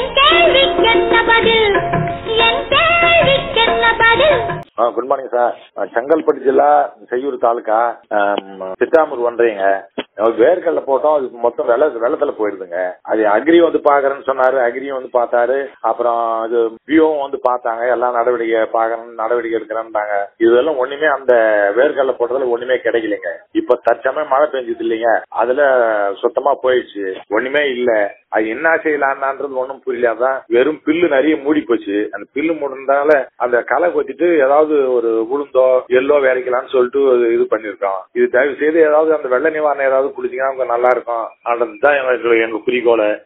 என் கேள்விக்கென்ன பதில் என் கேள்விக்கென்ன பதில் குட் மார்னிங் சார் செங்கல்பட்டு ஜில்லா செய்யூர் தாலுக்கா ஆம், சித்தாமூர் ஒன்றையங்க வேர்க்கடல போட்டோம் அது மொத்தம் வெள்ள வெள்ளத்துல போயிடுதுங்க அது அக்ரி வந்து பாக்குறேன்னு சொன்னாரு அக்ரியும் வந்து பார்த்தாரு அப்புறம் இது வியோவும் வந்து பார்த்தாங்க எல்லாம் நடவடிக்கை பாக்கணும் நடவடிக்கை எடுக்கிறேன்ட்டாங்க இதெல்லாம் ஒண்ணுமே அந்த வேர்க்கடல போட்டதுல ஒண்ணுமே கிடைக்கலைங்க இப்ப தற்சமயம் மழை பெஞ்சது இல்லைங்க அதுல சுத்தமா போயிடுச்சு ஒண்ணுமே இல்ல அது என்ன செய்யலான்றது ஒண்ணும் புரியலாதான் வெறும் பில்லு நிறைய மூடி போச்சு அந்த பில்லு மூடினால அந்த களை கொத்திட்டு ஏதாவது ஒரு உளுந்தோ எள்ளோ விதைக்கலாம்னு சொல்லிட்டு ஒரு இது பண்ணிருக்கோம் இது தயவு செய்து ஏதாவது அந்த வெள்ள நிவாரணம் ஏதாவது குடிச்சீங்கன்னா கொஞ்சம் நல்லா இருக்கும் அதுதான் எங்களுக்கு எங்க குறிக்கோள்